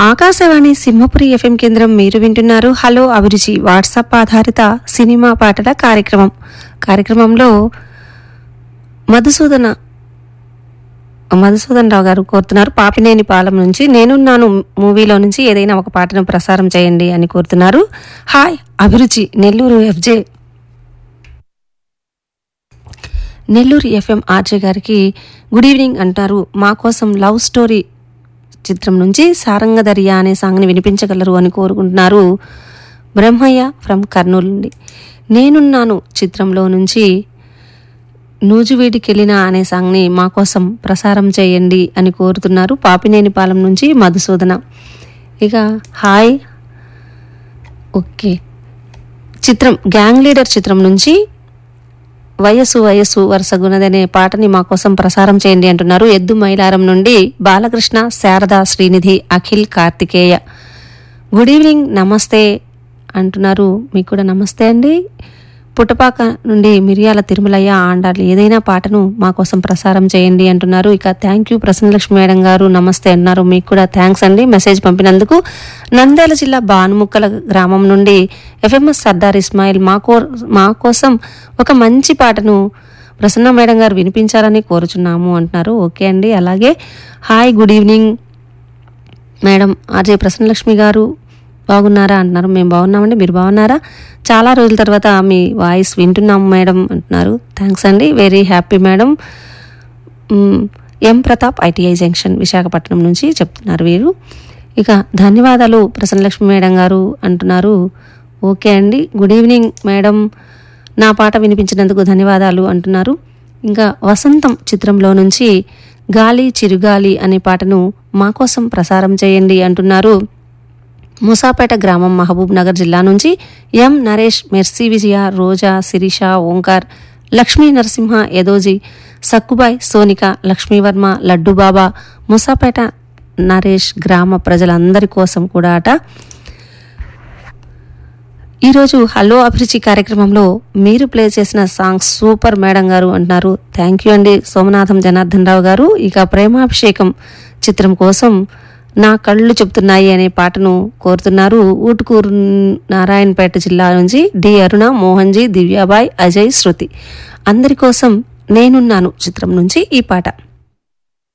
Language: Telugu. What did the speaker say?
ఆకాశవాణి సింహపురి ఎఫ్ఎం కేంద్రం మీరు వింటున్నారు హలో అభిరుచి వాట్సాప్ ఆధారిత సినిమా పాటల కార్యక్రమం కార్యక్రమంలో మధుసూదన మధుసూదన్ రావు గారు కోరుతున్నారు పాపినేని పాలెం నుంచి నేనున్నాను మూవీలో నుంచి ఏదైనా ఒక పాటను ప్రసారం చేయండి అని కోరుతున్నారు హాయ్ అభిరుచి Nellore FJ Nellore FM RJ గారికి గుడ్ ఈవినింగ్ అంటారు మా కోసం లవ్ స్టోరీ చిత్రం నుంచి సారంగదరియా అనే సాంగ్ని వినిపించగలరు అని కోరుకుంటున్నారు బ్రహ్మయ్య ఫ్రమ్ కర్నూలు నుండి నేనున్నాను చిత్రంలో నుంచి నూజువీడికెళ్ళిన అనే సాంగ్ని మా కోసం ప్రసారం చేయండి అని కోరుతున్నారు పాపినేనిపాలెం నుంచి మధుసూదన ఇక హాయ్ ఓకే చిత్రం గ్యాంగ్ లీడర్ చిత్రం నుంచి వయస్సు వయస్సు వరుసగున్నదనే పాటని మా కోసం ప్రసారం చేయండి అంటున్నారు ఎద్దు మైలారం నుండి బాలకృష్ణ శారద శ్రీనిధి అఖిల్ కార్తికేయ గుడ్ ఈవినింగ్ నమస్తే అంటున్నారు మీకు కూడా నమస్తే అండి పుట్టపాక నుండి మిరియాల తిరుమలయ్య ఆండాలి ఏదైనా పాటను మా కోసం ప్రసారం చేయండి అంటున్నారు ఇక థ్యాంక్ యూ ప్రసన్నలక్ష్మి మేడం గారు నమస్తే అన్నారు మీకు కూడా థ్యాంక్స్ అండి మెసేజ్ పంపినందుకు నంద్యాల జిల్లా బానుముక్కల గ్రామం నుండి ఎఫ్ఎంఎస్ సర్దార్ ఇస్మాయిల్ మా కో మా కోసం ఒక మంచి పాటను ప్రసన్న మేడం గారు వినిపించాలని కోరుచున్నాము అంటున్నారు ఓకే అండి అలాగే hi good evening madam RJ Prasannalakshmi గారు బాగున్నారా అంటున్నారు మేము బాగున్నామండి మీరు బాగున్నారా చాలా రోజుల తర్వాత మీ వాయిస్ వింటున్నాము మేడం అంటున్నారు థ్యాంక్స్ అండి వెరీ హ్యాపీ మేడం మ్, M Pratap ITI junction Visakhapatnam నుంచి చెప్తున్నారు వీరు ఇక ధన్యవాదాలు ప్రసన్నలక్ష్మి మేడం గారు అంటున్నారు ఓకే అండి గుడ్ ఈవినింగ్ మేడం నా పాట వినిపించినందుకు ధన్యవాదాలు అంటున్నారు ఇంకా వసంతం చిత్రంలో నుంచి గాలి చిరుగాలి అనే పాటను మా కోసం ప్రసారం చేయండి అంటున్నారు మూసాపేట గ్రామం మహబూబ్ నగర్ జిల్లా నుంచి ఎం నరేష్ మెర్సీ విజయ రోజా శిరీష ఓంకార్ లక్ష్మీ నరసింహ యదోజీ సక్కుబాయ్ సోనిక లక్ష్మీవర్మ లడ్డుబాబా మూసాపేట నరేష్ గ్రామ ప్రజలందరి కోసం కూడా అట ఈరోజు హలో అభిరుచి కార్యక్రమంలో మీరు ప్లే చేసిన సాంగ్ సూపర్ మేడం గారు అంటున్నారు థ్యాంక్ యూ అండి సోమనాథం జనార్దన్ రావు గారు ఇక ప్రేమాభిషేకం చిత్రం కోసం నా కళ్ళు చెప్తున్నాయి అనే పాటను కోరుతున్నారు ఊటుకూరు నారాయణపేట జిల్లా నుంచి డి అరుణ మోహన్జీ దివ్యాబాయ్ అజయ్ శృతి అందరి కోసం నేనున్నాను చిత్రం నుంచి ఈ పాట